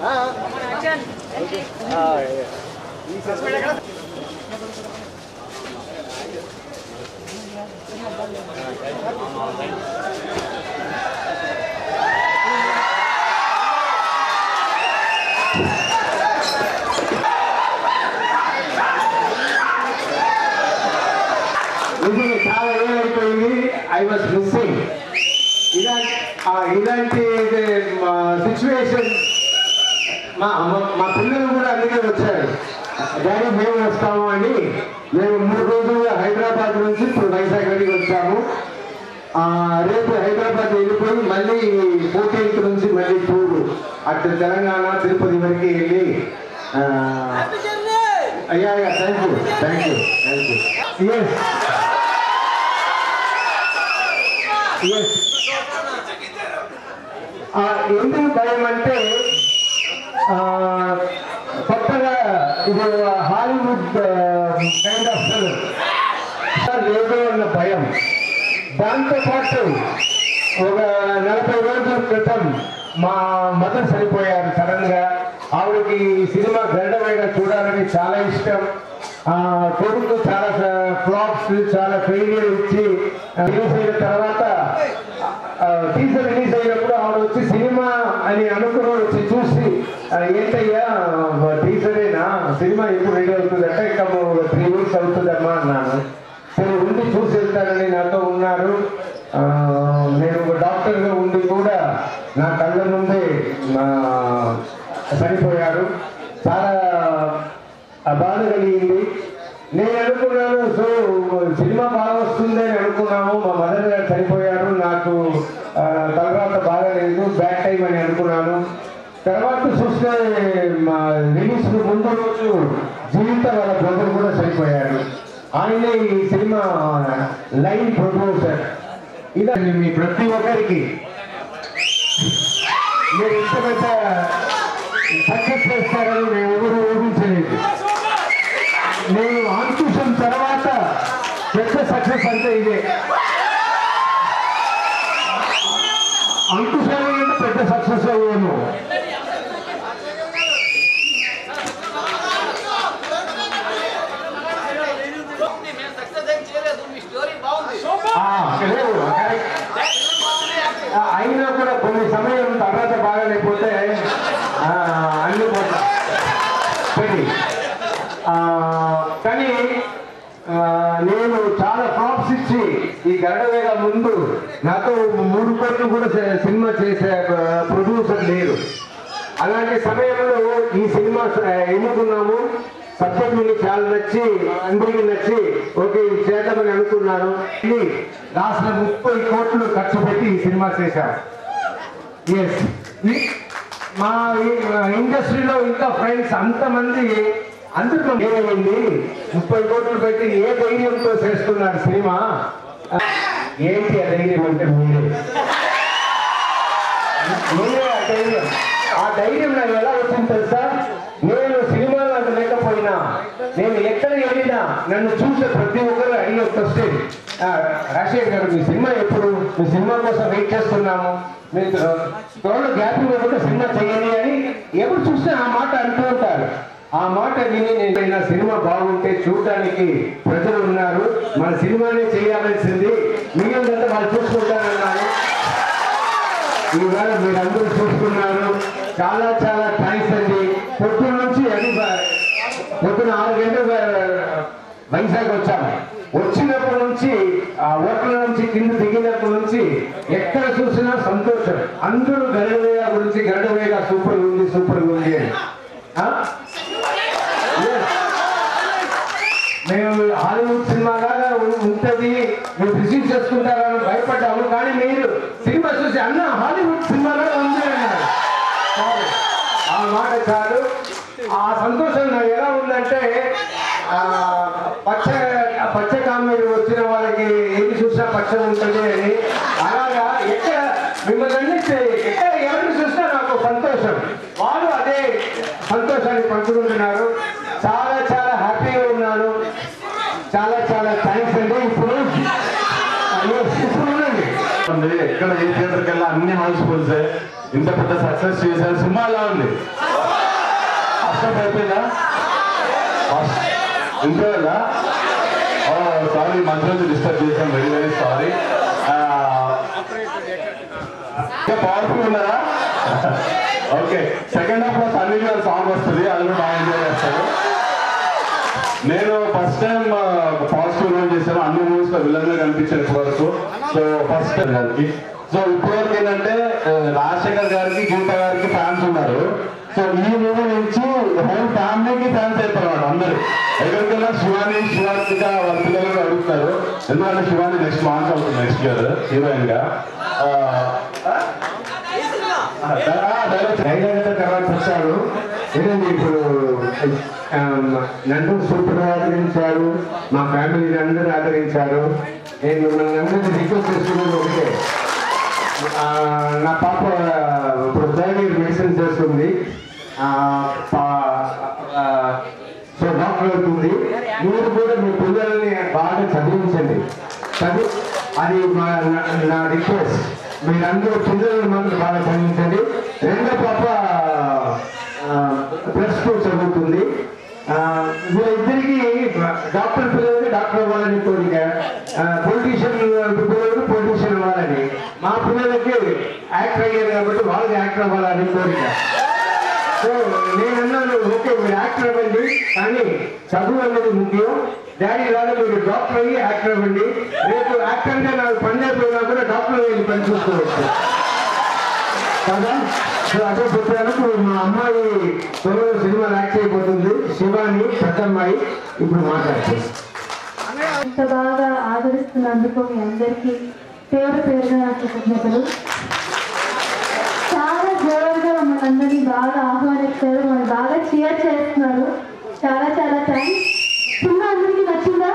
నిజంగా చాలా ఏమైపోయింది ఐ వాజ్ మిస్సింగ్ ఇలాంటి ఆ, ఇలాంటి సిచ్యువేషన్ మా మా- మా పిల్లలు కూడా అందుకే వచ్చారు డాడీ మేము వస్తాము అని మేము మూడు రోజులుగా హైదరాబాద్ నుంచి ఇప్పుడు వైజాగ్ వరకు వచ్చాము ఆ, రేపు హైదరాబాద్ వెళ్ళిపోయి మళ్ళీ ఫోర్టీన్త్ నుంచి మళ్ళీ టూర్ అటు తెలంగాణ తిరుపతి వరకు వెళ్ళి ఆ, అయ్యా అయ్యా thank you thank you thank you yes yes ఎందుకు భయం అంటే ఆ, కొత్తగా ఇది హాలీవుడ్ కైండ్ ఆఫ్ లేదు అన్న భయం దాంతో పాటు ఒక నలభై రోజుల క్రితం మా మదర్ చనిపోయారు సడన్ గా ఆవిడకి ఈ సినిమా గండమైన చూడాలని చాలా ఇష్టం ఆ కొడుకు చాలా ఫ్లాప్స్ చాలా ఫెయిలియర్ ఇచ్చి రిలీజ్ అయిన తర్వాత టీజర్ రిలీజ్ అయినప్పుడు ఆవిడ వచ్చి సినిమా అని అనుకుని వచ్చి చూసి "ఆ, ఏంటయ్యా టీజరేనా సినిమా ఎప్పుడు రెడీ అవుతుంది అంటే ఇంకా త్రీ వీక్స్ అవుతుందమ్మా అన్నాను సరే ఉండి చూసి వెళ్తానని నాతో ఉన్నారు ఆ, నేను ఒక డాక్టర్గా ఉండి కూడా నా కళ్ళ ముందే ఆ, చనిపోయారు చాలా ఆ బాధ కలిగింది నేను అనుకున్నాను సో సినిమా బాగా వస్తుంది అని అనుకున్నాము మా మదర్ గారు చనిపోయారు నాకు ఆ, తర్వాత బాగా లేదు బ్యాడ్ టైం అని అనుకున్నాను తర్వాత చూస్తే మా రిలీజ్ ముందు రోజు జీవిత వాళ్ళ బ్రదర్ కూడా చనిపోయారు ఆయనే ఈ సినిమా లైన్ ప్రొడ్యూసర్ ఇదండి మీ ప్రతి ఒక్కరికి మీరు ఇంత పెద్ద సక్సెస్ చేస్తారని మేము ఎవరు ఊహించలేదు నేను ఆంకుశం తర్వాత పెద్ద సక్సెస్ అంటే ఇదే అంకుశాలు అంటే పెద్ద సక్సెస్ అయ్యాను మేము సక్సెస్ ఏం చేయలేదు మీ స్టోరీ బాగుంది ఆ, లేదు, correct. ఆ, అయినా కూడా కొన్ని సమయం తర్వాత బాగాలేకపోతే ఆ, అన్ని పోతా పెట్టి ఆ, కానీ ఆ, నేను చాలా ఫ్లాప్స్ ఇచ్చి ఈ గరడవేగ ముందు నాతో మూడు కోట్లు కూడా సే- సినిమా చేసే ప్రొడ్యూసర్ లేరు అలాంటి సమయంలో ఈ సినిమా స- ఎన్నుకున్నాము సబ్జెక్ట్ మీకు చాలా నచ్చి అందరికీ నచ్చి ఓకే ఇది చేద్దామని అనుకున్నాను ఇది రాసిన ముప్పై కోట్లు ఖర్చు పెట్టి ఈ సినిమా చేశాం ఎస్ మా ఈ- మా ఇండస్ట్రీలో ఇంకా ఫ్రెండ్స్ అంతమంది అందరితో ఏమైంది ముప్పై కోట్లు పెట్టి ఏ ధైర్యంతో చేస్తున్నారు సినిమా ఏంటి ఆ ధైర్యం అంటే మీరే మీరే ఆ ధైర్యం ఆ ధైర్యం నాకు ఎలా వచ్చింది తెలుసా నేను సినిమా నాకు లేకపోయినా నేను ఎక్కడ వెళ్ళినా నన్ను చూసే ప్రతి ఒక్కరు అడిగే క్వశ్చన్ రాజశేఖర్ గారు మీ సినిమా ఎప్పుడు మీ సినిమా కోసం వెయిట్ చేస్తున్నాము మీరు త్వరలో గ్యాప్ ఇవ్వకుండా సినిమా చేయాలి అని ఎప్పుడు చూసినా ఆ మాట అంటూ ఉంటారు ఆ మాట విని నేను నా సినిమా బాగుంటే చూడడానికి ప్రజలు ఉన్నారు మన సినిమానే చేయాల్సింది మిగిలినంతా వాళ్ళు చూసుకుంటారన్నారు ఈవేళ మీరందరూ చూసుకున్నారు చాలా చాలా థ్యాంక్స్ అండి పొద్దున నుంచి అది బ- పొద్దున ఆరు గంటలు బ- వైజాగ్ వచ్చాము వచ్చినప్పటి నుంచి ఆ హోటల్ నుంచి కింద దిగినప్పటి నుంచి ఎక్కడ చూసినా సంతోషం అందరూ గరుడవేగ గురించి గరుడవేగ సూపర్ ఉంది సూపర్ ఉంది అని ఆ? Yes. మేము హాలీవుడ్ సినిమా లాగా ఉ- ఉంటది మీరు రిసీవ్ చేసుకుంటారని భయపడ్డాము కానీ మీరు సినిమా చూసి అన్న హాలీవుడ్ సినిమా లాగా ఉంది అన్నారు చాలు. ఆ మాట చాలు ఆ సంతోషం నాకు ఎలా ఉందంటే ఆ, పచ్చ పచ్చ కామెడీ వచ్చిన వాళ్ళకి ఏది చూసినా పచ్చ ఉంటుంది అని అలాగా ఎక్కడ మిమ్మల్ని అన్ని ఎక్కడ ఎవరిని చూసినా నాకు సంతోషం వాళ్ళు అదే సంతోషాన్ని పంచుకుంటున్నారు చాలా చాలా హ్యాపీగా ఉన్నాను చాలా చాలా థ్యాంక్స్ అండి ఇప్పుడు అయ్యో, ఇప్పుడు ఉండండి ఉంది ఎక్కడ ఏ థియేటర్కి వెళ్ళా అన్ని హౌస్ ఫుల్స్ ఇంత పెద్ద సక్సెస్ చేశారు సినిమా ఎలా ఉంది ఫస్ట్ అయిపోయిందా ఇంకా సారీ మధ్యలో డిస్టర్బ్ చేశాం వెరీ వెరీ సారీ ఇంకా పవర్ఫుల్ ఉన్నారా ఓకే సెకండ్ హాఫ్ లో సన్నీ గారి సాంగ్ వస్తుంది అది కూడా బాగా ఎంజాయ్ చేస్తారు నేను ఫస్ట్ టైం పాజిటివ్ రోల్ చేశాను అన్ని మూవీస్ లో విలన్ గా కనిపించాను ఇప్పటి వరకు సో ఫస్ట్ గారికి సో ఇప్పటి వరకు ఏంటంటే ఆ, రాజశేఖర్ గారికి గీత గారికి ఫ్యాన్స్ ఉన్నారు సో ఈ మూవీ నుంచి హోల్ ఫ్యామిలీకి ఫ్యాన్స్ అయిపోయారు అందరూ ఎక్కడికైనా శివాని శివానిక వాళ్ళ పిల్లలు కూడా అడుగుతారు ఎందుకంటే శివాని నెక్స్ట్ లాంచ్ అవుతుంది నెక్స్ట్ ఇయర్ హీరోయిన్ గా ఆ, ఆ, డైరెక్ట్ డైలాగ్ తర్వాత వచ్చారు ఏంటండి ఇప్పుడు ఆ, నన్ను సూపర్ ఆదరించారు మా ఫ్యామిలీని అందరూ ఆదరించారు నేను మిమ్మల్ని అందరినీ రిక్వెస్ట్ చేస్తున్నది ఒకటే ఆ, నా పాప ఇప్పుడు థర్డ్ ఇయర్ మెడిసిన్ చేస్తుంది ఆ, పా- ఆ, సో డాక్టర్ అవుతుంది మీరు కూడా మీ పిల్లల్ని బాగా చదివించండి చదివి అది మా నా- నా రిక్వెస్ట్ మీరందరూ పిల్లలను మాత్రం బాగా చదివించండి రెండో పాప ప్లస్ టూ చదువుతుంది ఆ, వీళ్ళిద్దరికి డాక్టర్ పిల్లలకి డాక్టర్ అవ్వాలని కోరిక పొలిటీషియన్ పిల్లలకి పొలిటీషియన్ అవ్వాలని మా పిల్లలకి యాక్టర్ అయ్యారు కాబట్టి వాళ్ళకి యాక్టర్ అవ్వాలని కోరిక సో నేను అన్నాను ఓకే మీరు యాక్టర్ అవ్వండి కానీ చదువు అన్నది ముఖ్యం డాడీ లాగా మీరు డాక్టర్ అయ్యి యాక్టర్ అవ్వండి రేపు యాక్టర్గా నాకు పని అయిపోయినా కూడా డాక్టర్ వెళ్ళి పని చూసుకోవచ్చు కదా సో అదే చెప్పాను ఇప్పుడు మా అమ్మాయి త్వరలో సినిమాలు యాక్ట్ అయిపోతుంది శివాని పెద్ద అమ్మాయి ఇప్పుడు మాట్లాడుతుంది ఇంత బాగా ఆదరిస్తున్నందుకు మీ అందరికీ పేరు పేరుగా నా కృతజ్ఞతలు చాలా జోరుగా మమ్మల్ని అందరినీ బాగా ఆహ్వానిస్తారు మమ్మల్ని బాగా చీర్ చేస్తున్నారు చాలా చాలా థ్యాంక్స్ సినిమా అందరికీ నచ్చిందా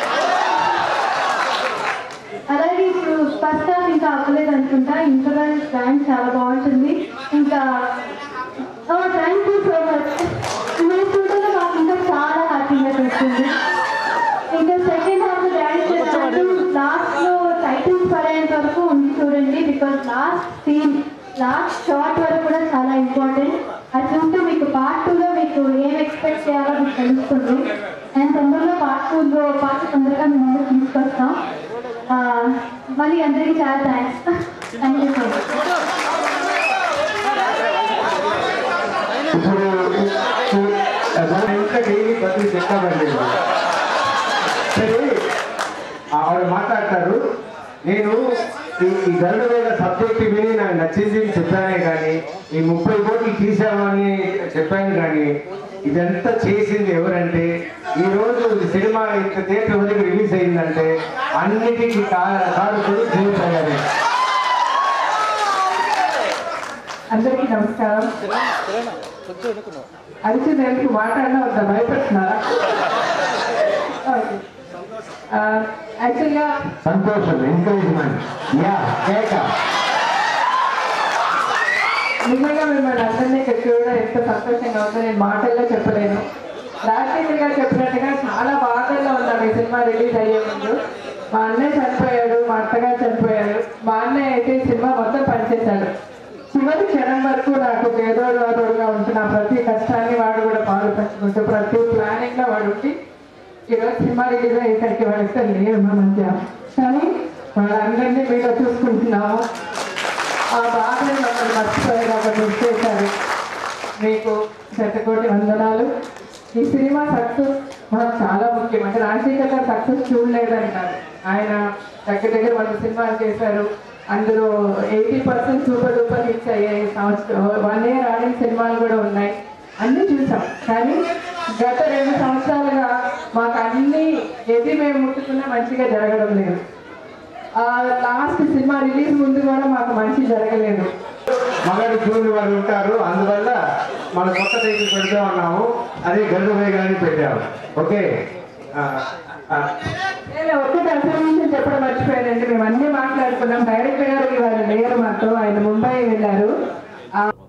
అలాగే ఇప్పుడు ఫస్ట్ హాఫ్ ఇంకా అవ్వలేదు అనుకుంటా ఇంటర్వెల్ ర్యాంక్ చాలా బాగుంటుంది ఇంకా థ్యాంక్ యూ సో మచ్ మీరు చూడగా మాకు ఇంకా చాలా హ్యాపీగా వస్తుంది ఇంకా సెకండ్ హాఫ్ డాడీ చెప్పినట్టు లాస్ట్ లో టైటిల్స్ పడేంత వరకు ఉండి చూడండి because last scene last shot వరకు కూడా చాలా ఇంపార్టెంట్ అది చూస్తే మీకు పార్ట్ టూలో మీకు ఏం ఎక్స్పెక్ట్ చేయాలో మీకు తెలుస్తుంది అండ్ తొందరలో పార్ట్ టూలో పార్ట్ తొందరగా మేము ముందుకు తీసుకొస్తాం ఆ, మళ్ళీ అందరికీ చాలా thanks thank you so much ఇప్పుడు దాని ఇంట్లో డైలీ ప్రతి చెప్తామండి సరే ఆవిడ మాట్లాడతారు నేను ఈ ఈ గరుడ మీద సబ్జెక్ట్ విని నాకు నచ్చింది అని చెప్పానే కానీ ఈ ముప్పై కోట్లు తీసామని చెప్పాను కానీ ఇదంతా చేసింది ఎవరంటే ఈ రోజు ఈ సినిమా ఇంత థియేటర్ వరకు రిలీజ్ అయిందంటే అన్నిటికీ కా- కారకుడు జేమ్స్ గారే అందరికీ నమస్కారం అరిచి నేను మాట్లాడినా వద్దా భయపెడుతున్నారా యాక్చువల్గా సంతోషం ఎంకరేజ్మెంట్ యా కేక నిజంగా మిమ్మల్ని అందరినీ ఇక్కడ చూడడం ఎంత సంతోషంగా ఉందో నేను మాటల్లో చెప్పలేను రాజశేఖర్ గారు చెప్పినట్టుగా చాలా బాధల్లో ఉన్నాను ఈ సినిమా రిలీజ్ అయ్యే ముందు మా అన్నయ్య చనిపోయాడు మా అత్తగారు చనిపోయాడు మా అన్నయ్య అయితే ఈ సినిమా మొత్తం పనిచేశాడు చివరి క్షణం వరకు నాకు ఏదో తోడుగా ఉంటున్న ప్రతి కష్టాన్ని వాడు కూడా పాలు పంచుకుంటూ ప్రతి ప్లానింగ్ లో వాడు ఉండి ఈరోజు సినిమా రిలీజ్ అయ్యేసరికి వాడిస్తే లేరు మా మధ్య కానీ వాళ్ళందరినీ మీలో చూసుకుంటున్నాము ఆ బాధని మమ్మల్ని మర్చిపోయి ఒకటి చేశారు మీకు శతకోటి వందనాలు ఈ సినిమా సక్సెస్ మాకు చాలా ముఖ్యం అంటే రాజశేఖర్ గారు సక్సెస్ చూడలేదని కాదు ఆయన దగ్గర దగ్గర వంద సినిమాలు చేశారు అందులో eighty percent super duper hits అయ్యాయి సంవత్సరం వన్ ఇయర్ ఆడిన సినిమాలు కూడా ఉన్నాయి అన్నీ చూసాం కానీ గత రెండు సంవత్సరాలుగా మాకు అన్ని ఏది మేము ముట్టుకున్నా మంచిగా జరగడం లేదు లాస్ట్ సినిమా రిలీజ్ ముందు కూడా మాకు మంచి జరగలేదు మగడు చూడని వారు ఉంటారు అందువల్ల మన కొత్త టైటిల్ పెడతా ఉన్నాము అదే గరుడ వేగాన్ని పెట్టాము ఓకే ఆ, ఆ, నేను ఒక్కటి అసలు చెప్పడం మర్చిపోయానండి మేము అన్ని మాట్లాడుకున్నాం డైరెక్టర్ గారు ఇవాళ లేరు మాతో ఆయన ముంబై వెళ్ళారు ఆ,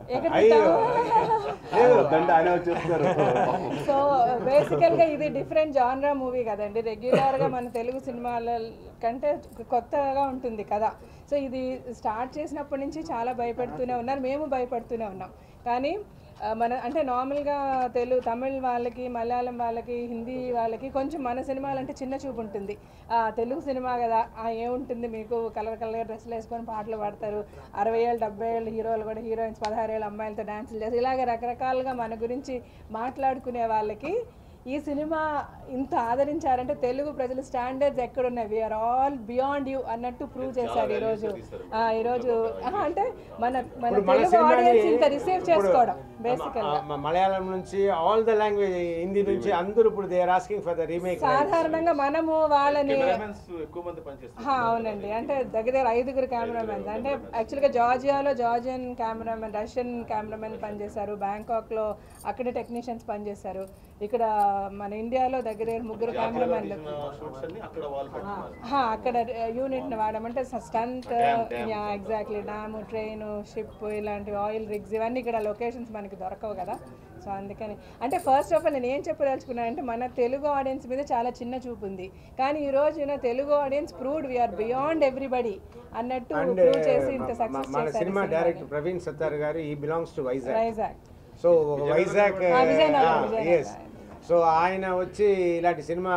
వద్దంటే ఆయన వచ్చేస్తారు సో బేసికల్గా ఇది డిఫరెంట్ జాన్రా మూవీ కదండి రెగ్యులర్గా మన తెలుగు సినిమాల కంటే కొత్తగా ఉంటుంది కదా సో ఇది స్టార్ట్ చేసినప్పటి నుంచి చాలా భయపడుతూనే ఉన్నారు మేము భయపడుతూనే ఉన్నాం కానీ ఆ, మన అంటే నార్మల్గా తెలుగు తమిళ్ వాళ్ళకి మలయాళం వాళ్ళకి హిందీ వాళ్ళకి కొంచెం మన సినిమాలంటే చిన్న చూపు ఉంటుంది ఆ, తెలుగు సినిమా కదా ఆ, ఏముంటుంది మీకు కలర్ కలర్ డ్రెస్సులు వేసుకొని పాటలు పాడతారు అరవై ఏళ్ళు డెబ్బై ఏళ్ళు హీరోలు కూడా హీరోయిన్స్ పదహారు ఏళ్ళ అమ్మాయిలతో డాన్సులు చేసి ఇలాగ రకరకాలుగా మన గురించి మాట్లాడుకునే వాళ్ళకి ఈ సినిమా ఇంత ఆదరించారంటే తెలుగు ప్రజల స్టాండర్డ్స్ ఎక్కడున్నాయి వీఆర్ ఆల్ బియాండ్ యూ అన్నట్టు ప్రూవ్ చేశారు ఈరోజు ఆ, ఈరోజు ఆహా, అంటే మన మన ఇప్పుడు మన తెలుగు సినిమాని ఆడియన్స్ ఇంత రిసీవ్ ఇప్పుడు చేసుకోవడం బేసికల్ మ- మ- మలయాళం నుంచి ఆల్ ద లాంగ్వేజ్ హిందీ నుంచి అందరూ ఇప్పుడు they are asking for the remake సాధారణంగా మనము వాళ్ళని ఎక్కువ మంది పనిచేస్తారు హా, అవునండి అంటే దగ్గర దగ్గర ఐదుగురు కెమెరామెన్స్ అంటే యాక్చువల్గా జార్జియాలో జార్జియన్ కెమెరామెన్ రష్యన్ కెమెరామెన్ పనిచేశారు బ్యాంకాక్లో అక్కడే టెక్నీషియన్స్ పనిచేశారు ఇక్కడ మన ఇండియాలో దగ్గర దగ్గర ముగ్గురు కెమెరామెన్లు షూట్స్ అన్ని అక్కడ వాళ్ళు పెట్టుకున్నారు హా, అక్కడ యూనిట్ని వాడమంటే stunt exactly dam train ship ఇలాంటి ఆయిల్ రిగ్స్ ఇవన్నీ ఇక్కడ లొకేషన్స్ మనకి దొరకవు కదా సో అందుకని అంటే ఫస్ట్ ఆఫ్ ఆల్ నేను ఏం చెప్పదలుచుకున్నానంటే మన తెలుగు ఆడియన్స్ మీద చాలా చిన్న చూపు ఉంది కానీ ఈ రోజు you know, Telugu audience proved we are beyond everybody అన్నట్టు అండ్ ప్రూవ్ చేసి ఇంత సక్సెస్ మన చేశారు సినిమా ఈ డైరెక్టర్ సినిమాని. ప్రవీణ్ సత్తార్ గారు ఈ belongs to Vizag Vizag so Vizag ఆ, విజయనగరం, విజయనగరం. ఎస్ సో ఆయన వచ్చి ఇలాంటి సినిమా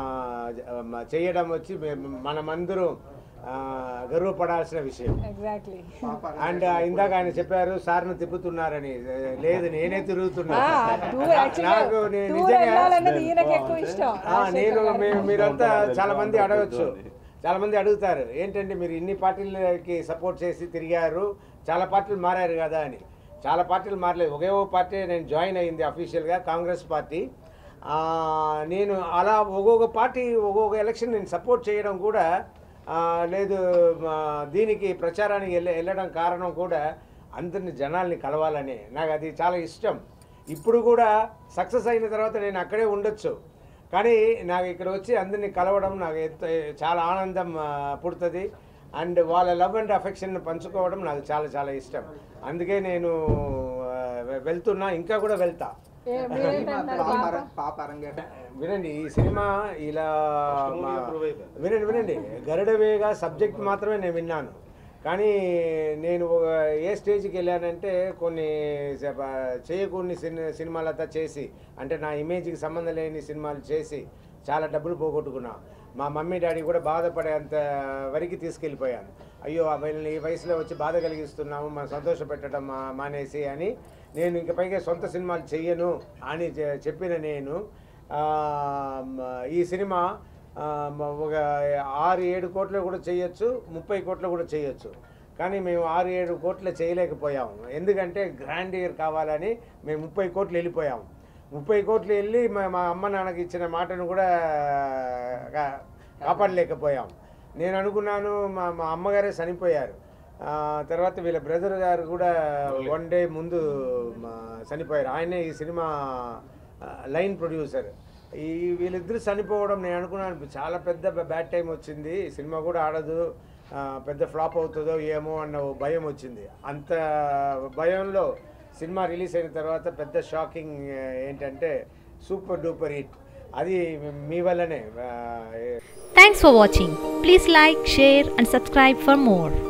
ఆ, చేయడం వచ్చి మేము- మనమందరం ఆ, గర్వపడాల్సిన విషయం ఎగ్జాక్ట్లీ అండ్ ఇందాక ఆయన చెప్పారు సార్ను తిప్పుతున్నారని లేదు నేనే తిరుగుతున్నా టూర్ యాక్చువల్గా నాకు నే- టూర్ నిజంగా వెళ్ళాలన్నది ఈయనకి ఎక్కువ ఇష్టం ఆ, నేను మీ- మీరంతా చాలా మంది అడగచ్చు చాలా మంది అడుగుతారు ఏంటంటే మీరు ఇన్ని పార్టీలకి సపోర్ట్ చేసి తిరిగారు చాలా పార్టీలు మారారు కదా అని చాలా పార్టీలు మారలేదు ఒకే ఒక పార్టీ నేను జాయిన్ అయ్యింది అఫీషియల్గా కాంగ్రెస్ పార్టీ ఆ, నేను అలా ఒక్కొక్క పార్టీ ఒక్కొక్క ఎలక్షన్ నేను సపోర్ట్ చేయడం కూడా ఆ, లేదు మా దీనికి ప్రచారానికి వెళ్ళ వెళ్ళడం కారణం కూడా అందరిని జనాల్ని కలవాలని నాకు అది చాలా ఇష్టం ఇప్పుడు కూడా సక్సెస్ అయిన తర్వాత నేను అక్కడే ఉండొచ్చు కానీ నాకు ఇక్కడ వచ్చి అందరినీ కలవడం నాకు ఎంతో చాలా ఆనందం ఆ, పుడుతుంది అండ్ వాళ్ళ లవ్ అండ్ అఫెక్షన్ పంచుకోవడం నాకు చాలా చాలా ఇష్టం అందుకే నేను ఆ, వెళ్తున్నా ఇంకా కూడా వెళ్తా ఏ, మీరేంటంటారు పాప? వినండి ఈ సినిమా ఇలా మా- వినండి వినండి గరుడవేగా సబ్జెక్ట్ మాత్రమే నేను విన్నాను కానీ నేను ఒక ఏ స్టేజ్కి వెళ్ళానంటే కొన్ని స- చేయకూడని సిని సినిమాలతో చేసి అంటే నా ఇమేజ్కి సంబంధం లేని సినిమాలు చేసి చాలా డబ్బులు పోగొట్టుకున్నా మా మమ్మీ డాడీ కూడా బాధపడేంత వరకు తీసుకెళ్ళిపోయాను అయ్యో ఆ వీళ్ళని ఈ వయసులో వచ్చి బాధ కలిగిస్తున్నాము మనం సంతోష పెట్టడం మా- మానేసి అని నేను ఇంక పైగా సొంత సినిమాలు చెయ్యను అని చె- చెప్పిన నేను ఆ, మ- ఈ సినిమా ఆ, మ- ఒక ఆరు ఏడు కోట్లు కూడా చేయొచ్చు ముప్పై కోట్లు కూడా చేయొచ్చు కానీ మేము ఆరు ఏడు కోట్లు చేయలేకపోయాము ఎందుకంటే గ్రాండ్ ఇయర్ కావాలని మేము ముప్పై కోట్లు వెళ్ళిపోయాము ముప్పై కోట్లు వెళ్ళి మా మా అమ్మ నాన్నకి ఇచ్చిన మాటను కూడా కా- కాపాడలేకపోయాం నేను అనుకున్నాను మా మా అమ్మగారే చనిపోయారు ఆ, తర్వాత వీళ్ళ బ్రదర్ గారు కూడా వన్ డే ముందు మా చనిపోయారు ఆయనే ఈ సినిమా ఆ, లైన్ ప్రొడ్యూసర్ ఈ వీళ్ళిద్దరు చనిపోవడం నేను అనుకున్నాను చాలా పెద్ద బ్యాడ్ టైం వచ్చింది ఈ సినిమా కూడా ఆడదు ఆ, పెద్ద ఫ్లాప్ అవుతుందో ఏమో అన్న ఓ భయం వచ్చింది అంత భయంలో సినిమా రిలీజ్ అయిన తర్వాత పెద్ద షాకింగ్ ఏంటంటే సూపర్ డూపర్ హిట్ అది మీ వల్లనే ఆ, Thanks for watching. Please like, share, and subscribe for more.